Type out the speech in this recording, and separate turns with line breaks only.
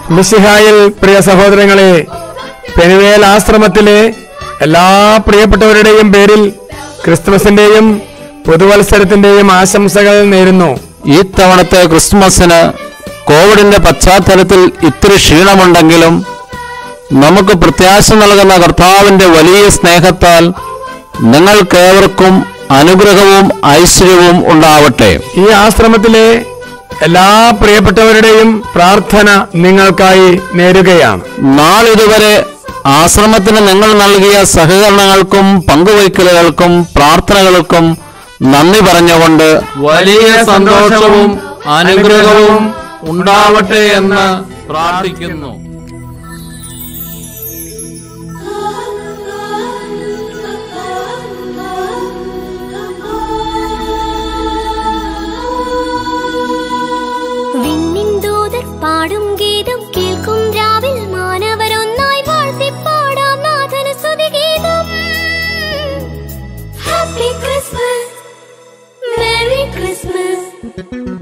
മിശിഹായിൽ പ്രിയ സഹോദരങ്ങളെ പെനുവേൽ ആശ്രമത്തിലെ എല്ലാ പ്രിയപ്പെട്ടവരുടെയും പേരിൽ ക്രിസ്തുമസിന്റെയും പുതുവത്സരത്തിന്റെയും ആശംസകൾ നേരുന്നു
ഈ തവണത്തെ ക്രിസ്മസിന് കോവിഡിന്റെ പശ്ചാത്തലത്തിൽ ഇത്തിരി ക്ഷീണമുണ്ടെങ്കിലും നമുക്ക് പ്രത്യാശ നൽകുന്ന കർത്താവിന്റെ വലിയ സ്നേഹത്താൽ നിങ്ങൾക്കേവർക്കും അനുഗ്രഹവും ഐശ്വര്യവും ഉണ്ടാവട്ടെ
ഈ ആശ്രമത്തിലെ എല്ലാ പ്രിയപ്പെട്ടവരുടെയും പ്രാർത്ഥന നിങ്ങൾക്കായി നേരുകയാണ്
നാളിതുവരെ ആശ്രമത്തിന് നിങ്ങൾ നൽകിയ സഹകരണങ്ങൾക്കും പങ്കുവയ്ക്കലുകൾക്കും പ്രാർത്ഥനകൾക്കും നന്ദി പറഞ്ഞുകൊണ്ട് വലിയ സന്തോഷവും അനുഗ്രഹവും ഉണ്ടാവട്ടെ എന്ന് പ്രാർത്ഥിക്കുന്നു
വിണ്ണിൻ ദൂതർ പാടും ഗീതം കേൾക്കും രാവിൽ മാനവരൊന്നായി വാഴ്ത്തിപ്പാടാം നാഥന സ്തുതിഗീതം ഹാപ്പി ക്രിസ്മസ് മെറി ക്രിസ്മസ്